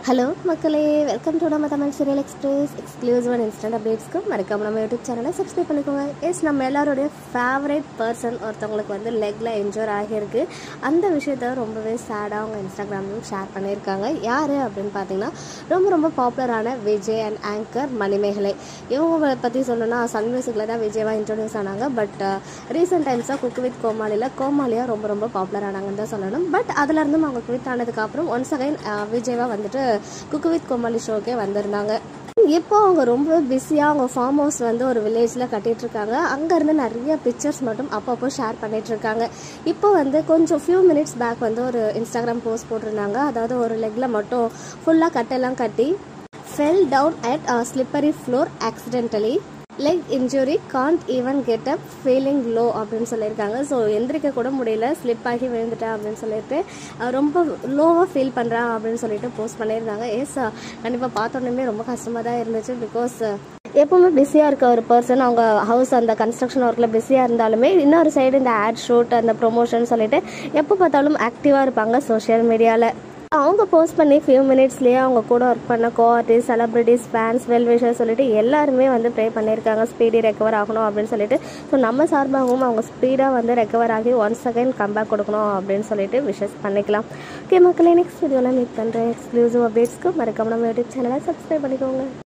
hello மக்களே welcome to நம்ம Tamil serial express exclusive and instant அப்டேட்ஸ்க்கு மறக்காம நம்ம யூடியூப் சேனலை சப்ஸ்கிரைப் பண்ணிக்கோங்க எஸ் நம்ம எல்லாருடைய ஃபேவரட் பர்சன் ஒருத்தவங்களுக்கு வந்து லெக்கில் என்ஜோர் ஆகியிருக்கு அந்த விஷயத்த ரொம்பவே சேடாக அவங்க இன்ஸ்டாகிராம்லையும் ஷேர் பண்ணியிருக்காங்க யார் அப்படின்னு பார்த்தீங்கன்னா ரொம்ப ரொம்ப பாப்புலரான விஜய் அண்ட் ஆங்கர் மணிமேகலை இவங்க பற்றி சொல்லணும்னா சன் மியூசிக்கில் தான் விஜயவா இன்ட்ரடியூஸ் ஆனாங்க பட் ரீசெண்ட் டைம்ஸாக குக் வித் கோமாளியில் கோமாளியாக ரொம்ப ரொம்ப பாப்புலர் ஆனாங்கன்னு தான் சொல்லணும் பட் அதுலேருந்தும் அவங்க குவித் ஆனதுக்கப்புறம் ஒன்ஸ் அகைன் விஜயவா வந்துட்டு குக்கு வித் கோமாளி ஷோக்கே வந்திருந்தாங்க இப்போ அவங்க ரொம்ப பிஸியாக அவங்க ஃபார்ம் ஹவுஸ் வந்து ஒரு வில்லேஜில் கட்டிட்டு இருக்காங்க அங்கேருந்து நிறைய பிக்சர்ஸ் மட்டும் அப்பப்போ ஷேர் பண்ணிட்டு இருக்காங்க இப்போ வந்து கொஞ்சம் ஃபியூ மினிட்ஸ் பேக் வந்து ஒரு இன்ஸ்டாகிராம் போஸ்ட் போட்டிருந்தாங்க அதாவது ஒரு லெக்கில் மட்டும் ஃபுல்லாக கட்டெல்லாம் கட்டி fell down at slippery floor accidentally leg injury can't even get up feeling low அப்படின்னு சொல்லியிருக்காங்க ஸோ எந்திரிக்க கூட முடியல ஸ்லிப் ஆகி விழுந்துட்டேன் அப்படின்னு சொல்லிட்டு அஹ் ரொம்ப லோவாக ஃபீல் பண்ணுறேன் அப்படின்னு சொல்லிட்டு போஸ்ட் பண்ணியிருந்தாங்க எஸ் கண்டிப்பாக பார்த்தோன்னே ரொம்ப கஷ்டமாக தான் இருந்துச்சு பிகாஸ் எப்பவுமே பிஸியாக இருக்க ஒரு பர்சன் அவங்க ஹவுஸ் அந்த கன்ஸ்ட்ரக்ஷன் ஒர்க்கில் பிஸியாக இருந்தாலுமே இன்னொரு சைடு இந்த ஆட் ஷூட் அந்த ப்ரொமோஷன் சொல்லிட்டு எப்போ பார்த்தாலும் ஆக்டிவாக இருப்பாங்க சோஷியல் மீடியாவில் அவங்க போஸ்ட் பண்ணி ஃபியூ மினிட்ஸ்லேயே அவங்க கூட ஒர்க் பண்ண co artist celebrities fans wellwisher சொல்லிட்டு எல்லாருமே வந்து ப்ரே பண்ணியிருக்காங்க ஸ்பீடி ரெக்கவர் ஆகணும் அப்படின்னு சொல்லிட்டு ஸோ நம்ம சார்பாகவும் அவங்க ஸ்பீடாக வந்து ரெக்கவர் ஆகி ஒன்ஸ் அகைன் கம்பேக் கொடுக்கணும் அப்படின்னு சொல்லிட்டு விஷஸ் பண்ணிக்கலாம் ஓகே மக்களே நெக்ஸ்ட் வீடியோவில் மீட் பண்ணுறேன் எக்ஸ்க்ளூசிவ் அப்டேட்ஸ்க்கு மறக்காம நம்ம யூடியூப் சேனலை சப்ஸ்கிரைப் பண்ணிக்கோங்க